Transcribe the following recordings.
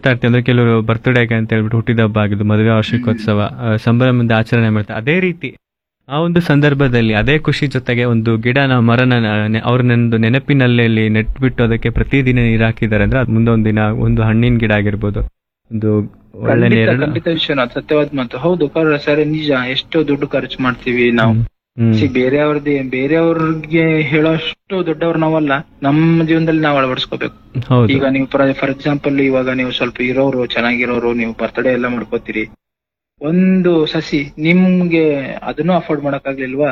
ನೋಡ್ತಾ ಇರ್ತೀವಿ ಅಂದ್ರೆ ಕೆಲವರು ಬರ್ತ್ಡೇಗೆ ಅಂತ ಹೇಳ್ಬಿಟ್ಟು ಹುಟ್ಟಿದ ಹಬ್ಬ ಆಗಿದ್ದು ಮದುವೆ ವಾರ್ಷಿಕೋತ್ಸವ ಆ, ಸಂಭ್ರಮದಿಂದ ಆಚರಣೆ ಮಾಡ್ತಾರೆ ಅದೇ ರೀತಿ ಆ ಒಂದು ಸಂದರ್ಭದಲ್ಲಿ ಅದೇ ಖುಷಿ ಜೊತೆಗೆ ಒಂದು ಗಿಡ ನಾವು ಮರನ ನೆ- ಅವ್ರ ನೆಂದು ನೆನಪಿನಲ್ಲಿ ನೆಟ್ಬಿಟ್ಟು ಅದಕ್ಕೆ ಪ್ರತಿದಿನ ನೀರು ಹಾಕಿದ್ದಾರೆ ಅಂದ್ರೆ ಅದು ಮುಂದೊಂದು ದಿನ ಒಂದು ಹಣ್ಣಿನ ಗಿಡ ಆಗಿರ್ಬೋದು ಒಂದು ಒಳ್ಳೆ ಖಂಡಿತ ನೇರಳು ಖಂಡಿತ ವಿಶ್ವನಾಥ್ ಸತ್ಯವಾದ ಮಾತು ಹೌದು ಕರ ಸರಿ ನಿಜ ಎಷ್ಟೋ ದುಡ್ಡು ಖರ್ಚು ಮಾಡ್ತೀವಿ ನಾವು ಹ್ಮ್ ಸಿ ಬೇರೆಯವ್ರದ್ದು ಬೇರೆಯವ್ರಿಗೆ ಹೇಳೋಷ್ಟು ದೊಡ್ಡವ್ರು ನಾವಲ್ಲ ನಮ್ಮ ಜೀವನದಲ್ಲಿ ನಾವು ಅಳವಡಿಸ್ಕೋಬೇಕು ಹೌದು ಈಗ ನೀವು ಫಾರ್ ಎಕ್ಸಾಂಪಲ್ ಇವಾಗ ನೀವು ಸ್ವಲ್ಪ ಇರೋರು ಚೆನ್ನಾಗಿರೋರು ನೀವು ಬರ್ತ್ಡೇ ಎಲ್ಲ ಮಾಡ್ಕೋತೀರಿ ಒಂದು ಸಸಿ ನಿಮ್ಗೆ ಅದನ್ನು ಅಫೋರ್ಡ್ ಮಾಡಕ್ಕಾಗ್ಲಿಲ್ವಾ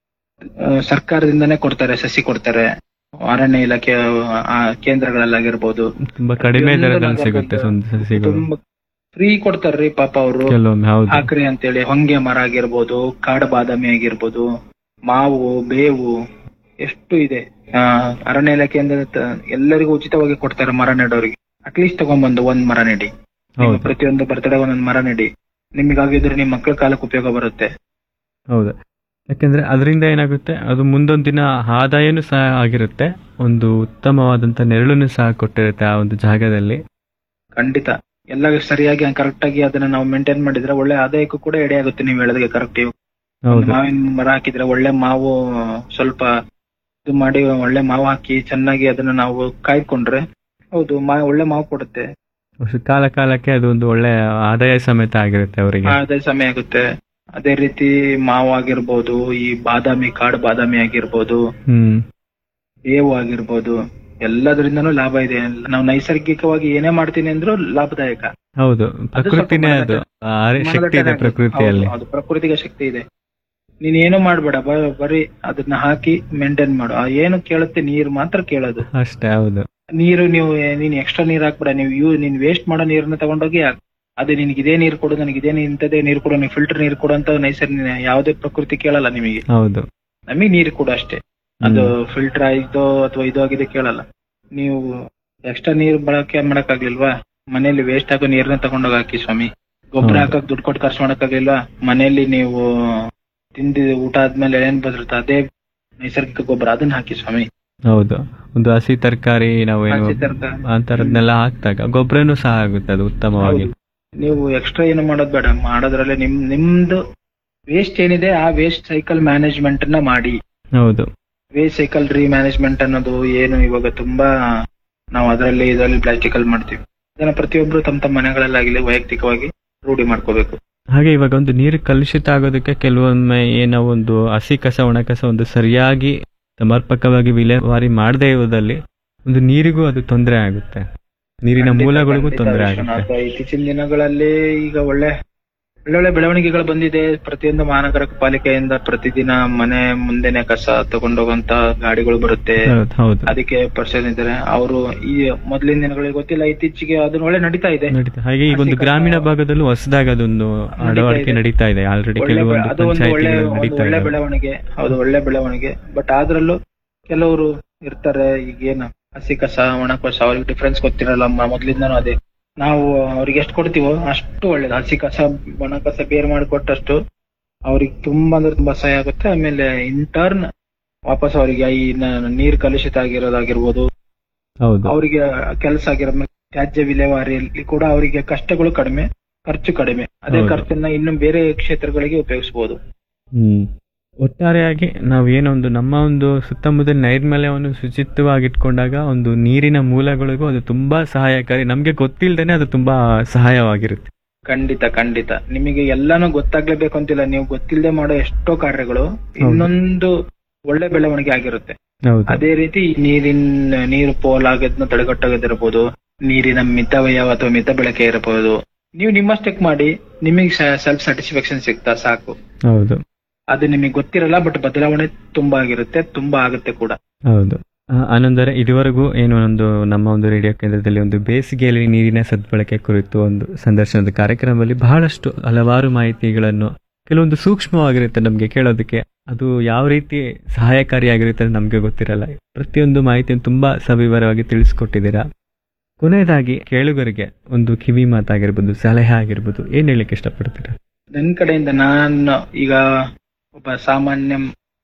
ಆ, ಸರ್ಕಾರದಿಂದನೇ ಕೊಡ್ತಾರೆ ಸಸಿ ಕೊಡ್ತಾರೆ ಅರಣ್ಯ ಇಲಾಖೆ ಆ, ಕೇಂದ್ರಗಳಲ್ಲಾಗಿರ್ಬೋದು ತುಂಬಾ ಕಡಿಮೆ ದರದಲ್ಲಿ ಪ್ರತಿಯೊಂದು ಸಿಗುತ್ತೆ ನಗರದ ಸ್ವಂತ ಸಸಿಗಳು ತುಂಬಾ ಫ್ರೀ ಕೊಡ್ತಾರ್ರಿ ಪಾಪ ಅವರು ಕೆಲವೊಮ್ಮೆ ಹೌದು ಹಾಕ್ರಿ ಅಂತೇಳಿ ಹೊಂಗೆ ಮರ ಆಗಿರ್ಬೋದು ಕಾಡು ಬಾದಾಮಿ ಆಗಿರ್ಬೋದು ಮಾವು ಬೇವು ಎಷ್ಟು ಇದೆ ಆ, ಅರಣ್ಯ ಇಲಾಖೆಯಿಂದ ತ- ಎಲ್ಲರಿಗೂ ಉಚಿತವಾಗಿ ಕೊಡ್ತಾರೆ ಮರ ನೆಡೋರಿಗೆ ಅಟ್ಲೀಸ್ಟ್ ತಗೊಂಡ್ಬಂದು ಒಂದ್ ಮರ ನೆಡಿ ನಿಮ್ಮ ಹೌದು ಪ್ರತಿಯೊಂದು ಬರ್ತಡೇ ಒಂದೊಂದು ಮರ ನೆಡಿ ನಿಮಗಾಗಿದ್ರೆ ನಿಮ್ ಮಕ್ಕಳ ಕಾಲಕ್ಕೆ ಉಪಯೋಗ ಬರುತ್ತೆ ಹೌದು ಯಾಕೆಂದ್ರೆ ಅದರಿಂದ ಏನಾಗುತ್ತೆ ಅದು ಮುಂದೊಂದು ದಿನ ಆದಾಯನೂ ಸಹ ಆಗಿರುತ್ತೆ ಒಂದು ಉತ್ತಮವಾದಂತ ನೆರಳನ್ನು ಸಹ ಕೊಟ್ಟಿರುತ್ತೆ ಆ ಒಂದು ಜಾಗದಲ್ಲಿ ಖಂಡಿತ ಎಲ್ಲ ಸರಿಯಾಗಿ ಕರೆಕ್ಟ್ ಆಗಿ ಅದನ್ನ ನಾವು ಮೇಂಟೈನ್ ಮಾಡಿದ್ರೆ ಒಳ್ಳೆ ಆದಾಯಕ್ಕೂ ಕೂಡ ಎಡೆ ಆಗುತ್ತೆ ನೀವು ಹೇಳೋದಕ್ಕೆ ಕರೆಕ್ಟ್ ಹೌದು ಮಾವಿನ ಮರ ಹಾಕಿದ್ರೆ ಒಳ್ಳೆ ಮಾವು ಸ್ವಲ್ಪ ಇದು ಮಾಡಿ ಒಳ್ಳೆ ಮಾವು ಹಾಕಿ ಚೆನ್ನಾಗಿ ಅದನ್ನ ನಾವು ಕಾಯ್ಕೊಂಡ್ರೆ ಹೌದು ಮಾ ಒಳ್ಳೆ ಮಾವು ಕೊಡುತ್ತೆ ವರ್ಷ ಕಾಲ ಕಾಲಕ್ಕೆ ಅದು ಒಂದು ಒಳ್ಳೆ ಆದಾಯ ಸಮೇತ ಆಗಿರುತ್ತೆ ಅವರಿಗೆ ಅದೇ ಸಮಯ ಆಗುತ್ತೆ ಅದೇ ರೀತಿ ಮಾವು ಆಗಿರ್ಬೋದು ಈ ಬಾದಾಮಿ ಕಾಡು ಬಾದಾಮಿ ಆಗಿರ್ಬೋದು ಹ್ಮ್ ಬೇವು ಆಗಿರ್ಬೋದು ಎಲ್ಲದರಿಂದನೂ ಲಾಭ ಇದೆ ನಾವು ನೈಸರ್ಗಿಕವಾಗಿ ಏನೇ ಮಾಡ್ತೀನಿ ಅಂದ್ರೂ ಲಾಭದಾಯಕ ಹೌದು ಅದು ಸ್ವಲ್ಪ ಪ್ರಕೃತಿನೇ ಅದು ಆ ಶಕ್ತಿ ಇದೆ ಮನದಟ್ಟನೆ ಆಗುತ್ತೆ. ಪ್ರಕೃತಿಯಲ್ಲಿ ಹೌದು, ಹೌದು, ಪ್ರಕೃತಿಗೆ ಶಕ್ತಿ ಇದೆ ನೀನ್ ಏನು ಮಾಡ್ಬೇಡ ಬ- ಬರೀ ಅದನ್ನ ಹಾಕಿ ಮೇಂಟೈನ್ ಮಾಡು ಆ ಏನು ಕೇಳುತ್ತೆ ನೀರು ಮಾತ್ರ ಕೇಳೋದು ಅಷ್ಟೇ ಹೌದು ನೀರು ನೀವು ನೀನ್ ಎಕ್ಸ್ಟ್ರಾ ನೀರ್ ಹಾಕ್ಬೇಡ ನೀವು ಯೂ ನೀನ್ ವೇಸ್ಟ್ ಮಾಡೋ ನೀರನ್ನ ತಗೊಂಡೋಗಿ ಹಾಕ್ ಅದೇ ನಿನಗೆ ಇದೇ ನೀರು ಕೊಡು ನನಗೆ ಇದೇ ನೀ- ಇಂಥದೇ ನೀರು ಕೊಡು ನೀವು ಫಿಲ್ಟರ್ ನೀರು ಕೊಡು ಅಂತ ನೈಸರ್ಗಿಕ ಯಾವುದೇ ಪ್ರಕೃತಿ ಕೇಳಲ್ಲ ನಿಮಗೆ ಹೌದು ನಮಗೆ ನೀರು ಕೊಡು ಅಷ್ಟೇ ಅದು ಫಿಲ್ಟರ್ ಆಯ್ತೋ ಅಥವಾ ಇದು ಆಗಿದೆ ಕೇಳಲ್ಲ ನೀವು ಎಕ್ಸ್ಟ್ರಾ ನೀರು ಬಳಕೆ ಮಾಡಕ್ಕಾಗ್ಲಿಲ್ವಾ ಮನೆಯಲ್ಲಿ ವೇಸ್ಟ್ ಆಗೋ ನೀರನ್ನ ತಗೊಂಡೋಗಿ ಹಾಕಿ ಸ್ವಾಮಿ ಗೊಬ್ಬರ ಹೌದು. ಹಾಕಕ್ ದುಡ್ಡು ಕೊಟ್ಟು ಖರ್ಚು ಮಾಡಕ್ಕಾಗ್ಲಿಲ್ವಾ ಮನೆಯಲ್ಲಿ ನೀವು ತಿಂದಿ ಊಟ ಆದ್ಮೇಲೆ ಏನ್ ಬದಿರುತ್ತೆ ಅದೇ ನೈಸರ್ಗಿಕ ಗೊಬ್ಬರ ಅದನ್ನ ಹಾಕಿ ಸ್ವಾಮಿ ಹೌದು ಒಂದು ಹಸಿ ತರಕಾರಿ ನಾವೇನು ಹಸಿ ತರಕಾರಿ. ಆ ತರದ್ನೆಲ್ಲ ಹಾಕ್ದಾಗ ಗೊಬ್ಬರನು ಸಹ ಆಗುತ್ತೆ ಅದು ಉತ್ತಮವಾಗಿ ಹೌದು. ನೀವು ಎಕ್ಸ್ಟ್ರಾ ಏನು ಮಾಡೋದ್ ಬೇಡ ಮಾಡೋದ್ರಲ್ಲಿ ನಿಮ್ ನಿಮ್ದು ವೇಸ್ಟ್ ಏನಿದೆ ಆ ವೇಸ್ಟ್ ಸೈಕಲ್ ಮ್ಯಾನೇಜ್ಮೆಂಟ್ ನ ಮಾಡಿ ಹೌದು ವೇಸ್ಟ್ ಸೈಕಲ್ ರೀ ಮ್ಯಾನೇಜ್ಮೆಂಟ್ ಅನ್ನೋದು ಏನು ಇವಾಗ ತುಂಬಾ ನಾವು ಅದರಲ್ಲಿ ಇದರಲ್ಲಿ ಪ್ಲಾಸ್ಟಿಕ್ ಅಲ್ಲಿ ಮಾಡ್ತೀವಿ ಇದನ್ನ ಪ್ರತಿಯೊಬ್ರು ತಮ್ಮ ತಮ್ಮ ಮನೆಗಳಲ್ಲಾಗಲಿ ವೈಯಕ್ತಿಕವಾಗಿ ರೂಢಿ ಮಾಡ್ಕೋಬೇಕು ಹಾಗೆ ಇವಾಗ ಒಂದು ನೀರು ಕಲುಷಿತ ಆಗೋದಕ್ಕೆ ಕೆಲವೊಮ್ಮೆ ಏನೋ ಒಂದು ಹಸಿ ಕಸ ಒಣ ಕಸ ಒಂದು ಸರಿಯಾಗಿ ಸಮರ್ಪಕವಾಗಿ ವಿಲೇವಾರಿ ಮಾಡದೇ ಇರೋದಲ್ಲಿ ಒಂದು ನೀರಿಗೂ ಅದು ತೊಂದರೆ ಆಗುತ್ತೆ ನೀರಿನ ಖಂಡಿತ, ಮೂಲಗಳಿಗೂ ಖಂಡಿತ ತೊಂದರೆ ವಿಶ್ವನಾಥ. ಆಗುತ್ತೆ ಇತ್ತೀಚಿನ ದಿನಗಳಲ್ಲಿ ಈಗ ಒಳ್ಳೆ ಒಳ್ಳೊಳ್ಳೆ ಬೆಳವಣಿಗೆಗಳು ಬಂದಿದೆ ಪ್ರತಿಯೊಂದು ಮಹಾನಗರ ಪಾಲಿಕೆಯಿಂದ ಪ್ರತಿದಿನ ಮನೆ ಮುಂದೆನೆ ಕಸ ತಗೊಂಡೋಗಂತ ಗಾಡಿಗಳು ಬರುತ್ತೆ ಹೌದು ಹೌದು ಅದಕ್ಕೆ ಪರ್ಸನ್ ಇದ್ದಾರೆ ಅವರು ಈ ಮೊದಲಿನ ದಿನಗಳಿಗೆ ಗೊತ್ತಿಲ್ಲ ಇತ್ತೀಚೆಗೆ ಅದನ್ನ ಒಳ್ಳೆ ನಡೀತಾ ಇದೆ ನಡೀತಾ ಹಾಗೆ ಈಗ ಒಂದು ಹಸಿ ಕಸ- ಗ್ರಾಮೀಣ ಭಾಗದಲ್ಲೂ ಹೊಸದಾಗಿ ಅದೊಂದು ಅಳವಡಿಕೆ ಇದೆ. ನಡೀತಾ ಇದೆ ಆಲ್ರೆಡಿ ಒಳ್ಳೆ ಬೆ- ಕೆಲವೊಂದು ಅದು ಒಂದು ಒಳ್ಳೆ ಪಂಚಾಯತಿಗಳಲ್ಲಿ ಒಂದು ನಡೀತಾ ಒಳ್ಳೆ ಇದೆ ಬೆಳವಣಿಗೆ ಹೌದು ಒಳ್ಳೆ ಬೆಳವಣಿಗೆ ಬಟ್ ಅದ್ರಲ್ಲೂ ಕೆಲವರು ಇರ್ತಾರೆ ಈಗೇನು ಹಸಿ ಕಸ ಒಣ ಕಸ ಅವ್ರಿಗೆ ಡಿಫ್ರೆನ್ಸ್ ಗೊತ್ತಿರಲ್ಲ ಮ- ಮೊದ್ಲಿಂದನೂ ಅದೇ ನಾವು ಅವ್ರಿಗೆ ಎಷ್ಟು ಕೊಡ್ತೀವೋ ಅಷ್ಟು ಒಳ್ಳೇದು ಹಸಿ ಕಸ ಒಣ ಕಸ ಬೇರೆ ಮಾಡಿಕೊಟ್ಟಷ್ಟು ಅವ್ರಿಗೆ ತುಂಬಾ ಅಂದ್ರೆ ತುಂಬಾ ಸಹಾಯ ಆಗುತ್ತೆ ಆಮೇಲೆ ಇಂಟರ್ನ್ ವಾಪಸ್ ಅವರಿಗೆ ಈ ನ- ನೀರ್ ಕಲುಷಿತ ಆಗಿರೋದಾಗಿರ್ಬೋದು ಹೌದು ಅವರಿಗೆ ಕೆಲಸ ಆಗಿರೋ ತ್ಯಾಜ್ಯ ವಿಲೇವಾರಿಯಲ್ಲಿ ಕೂಡ ಅವರಿಗೆ ಕಷ್ಟಗಳು ಕಡಿಮೆ ಖರ್ಚು ಕಡಿಮೆ ಅದೇ ಹೌದು. ಖರ್ಚನ್ನ ಇನ್ನು ಬೇರೆ ಕ್ಷೇತ್ರಗಳಿಗೆ ಉಪಯೋಗಿಸಬಹುದು ಹ್ಮ್ ಒಟ್ಟಾರೆಯಾಗಿ ನಾವು ಏನೊಂದು ನಮ್ಮ ಒಂದು ಸುತ್ತಮುತ್ತ ನೈರ್ಮಲ್ಯವನ್ನು ಶುಚಿತ್ವವಾಗಿಟ್ಕೊಂಡಾಗ ಒಂದು ನೀರಿನ ಮೂಲಗಳಿಗೂ ಅದು ತುಂಬಾ ಸಹಾಯಕಾರಿ ನಮ್ಗೆ ಗೊತ್ತಿಲ್ದೇನೆ ಅದು ತುಂಬಾ ಸಹಾಯವಾಗಿರುತ್ತೆ ಖಂಡಿತ ಖಂಡಿತ ನಿಮಗೆ ಎಲ್ಲಾನು ಗೊತ್ತಾಗ್ಲೇಬೇಕು ಅಂತಿಲ್ಲ ನೀವು ಗೊತ್ತಿಲ್ಲದೆ ಮಾಡೋ ಎಷ್ಟೋ ಕಾರ್ಯಗಳು ಇನ್ನೊಂದು ಒಳ್ಳೆ ಬೆಳವಣಿಗೆ ಆಗಿರುತ್ತೆ ಹೌದು ಅದೇ ರೀತಿ ಈ ನೀರಿನ ನೀರು ಪೋಲಾಗದ್ನ ತಡೆಗಟ್ಟೋದಿರ್ಬೋದು ನೀರಿನ ಮಿತವ್ಯಯ ಅಥವಾ ಮಿತ ಬಳಕೆ ಇರಬಹುದು ನೀವು ನಿಮ್ಮಷ್ಟಕ್ಕೆ ಮಾಡಿ ನಿಮಗೆ ಸೆಲ್ಫ್ ಸ್ಯಾಟಿಸ್ಫ್ಯಾಕ್ಷನ್ ಸಿಗ್ತಾ ಸಾಕು ಹೌದು ಅದು ನಿಮಗೆ ಗೊತ್ತಿರಲ್ಲ ಬಟ್ ಬದಲಾವಣೆ ತುಂಬಾ ಆಗಿರುತ್ತೆ ತುಂಬಾ ಆಗುತ್ತೆ ಕೂಡ ಹೌದು ಆ, ಆನಂದರೆ ಇದುವರೆಗೂ ಏನು ಒಂದು ನಮ್ಮ ಒಂದು ರೇಡಿಯೋ ಕೇಂದ್ರದಲ್ಲಿ ಒಂದು ಬೇಸಿಗೆಯಲ್ಲಿ ನೀರಿನ ಸದ್ಬಳಕೆ ಕುರಿತು ಒಂದು ಸಂದರ್ಶನದ ಕಾರ್ಯಕ್ರಮದಲ್ಲಿ ಬಹಳಷ್ಟು ಹಲವಾರು ಮಾಹಿತಿಗಳನ್ನು ಕೆಲವೊಂದು ಸೂಕ್ಷ್ಮವಾಗಿರುತ್ತೆ ನಮಗೆ ಕೇಳೋದಕ್ಕೆ ಅದು ಯಾವ ರೀತಿ ಸಹಾಯಕಾರಿಯಾಗಿರುತ್ತೆ ಅಂತ ನಮಗೆ ಗೊತ್ತಿರಲ್ಲ ಪ್ರತಿಯೊಂದು ಮಾಹಿತಿಯನ್ನು ತುಂಬಾ ಸವಿವರವಾಗಿ ತಿಳಿಸ್ಕೊಟ್ಟಿದ್ದೀರಾ ಕೊನೆಯದಾಗಿ ಕೇಳುಗರಿಗೆ ಒಂದು ಕಿವಿ ಮಾತಾಗಿರ್ಬೋದು ಸಲಹೆ ಆಗಿರ್ಬೋದು ಏನ್ ಹೇಳಲಿಕ್ಕೆ ಇಷ್ಟಪಡ್ತೀರಾ ನನ್ನ ಕಡೆಯಿಂದ ನಾನು ಈಗ ಒಬ್ಬ ಸಾಮಾನ್ಯ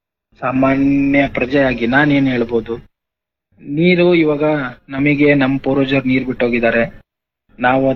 ಸಾಮಾನ್ಯ ಪ್ರಜೆಯಾಗಿ ನಾನೇನ್ ಹೇಳ್ಬೋದು ನೀರು ಇವಾಗ ನಮಗೆ ನಮ್ಮ ಪೂರ್ವಜರು ನೀರ್ ಬಿಟ್ಟೋಗಿದ್ದಾರೆ ನಾವು